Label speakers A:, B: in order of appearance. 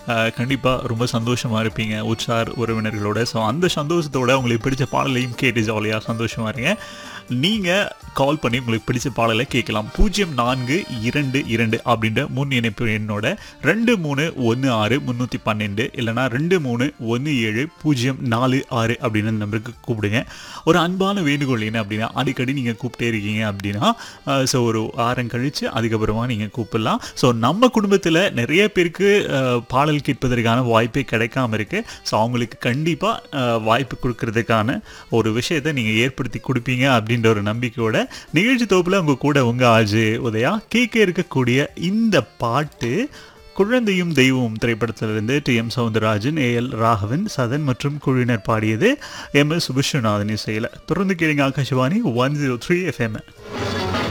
A: கண்டிப்பாக ரொம்ப சந்தோஷமாக இருப்பீங்க உற்சார் உறவினர்களோட ஸோ அந்த சந்தோஷத்தோட உங்களுக்கு பிடிச்ச பாடலையும் கேட்டு ஜாலியாக சந்தோஷமாக இருங்க நீங்கள் கால் பண்ணி உங்களுக்கு பிடிச்ச பாடலை கேட்கலாம் பூஜ்ஜியம் நான்கு இரண்டு இரண்டு அப்படின்ற முன் இணைப்பு எண்ணோட ரெண்டு மூணு ஒன்று ஆறு முந்நூற்றி பன்னெண்டு இல்லைனா ரெண்டு மூணு ஒன்று ஏழு பூஜ்ஜியம் நாலு ஆறு அப்படின்னு நம்பருக்கு கூப்பிடுங்க ஒரு அன்பான வேண்டுகோள் என்ன அப்படின்னா அடிக்கடி நீங்கள் கூப்பிட்டே இருக்கீங்க அப்படின்னா ஸோ ஒரு வாரம் கழித்து அதுக்கப்புறமா நீங்கள் கூப்பிடலாம் ஸோ நம்ம குடும்பத்தில் நிறைய பேருக்கு அஹ், பாடல் கேட்பதற்கான வாய்ப்பே கிடைக்காம இருக்குது ஸோ அவங்களுக்கு கண்டிப்பாக வாய்ப்பு கொடுக்கறதுக்கான ஒரு விஷயத்தை நீங்கள் ஏற்படுத்தி கொடுப்பீங்க அப்படின்ற ஒரு நம்பிக்கையோட நிகழ்ச்சி தொகுப்பில் உங்கள் கூட உங்கள் ஆஜு உதயா கேட்க இருக்கக்கூடிய இந்த பாட்டு குழந்தையும் தெய்வமும் திரைப்படத்திலிருந்து T M Soundararajan A L Raghavan Sadan மற்றும் குழுவினர் பாடியது எம் எஸ் விஸ்வநாதன் இசையில் தொடர்ந்து கேளுங்க Akashvani one zero three FM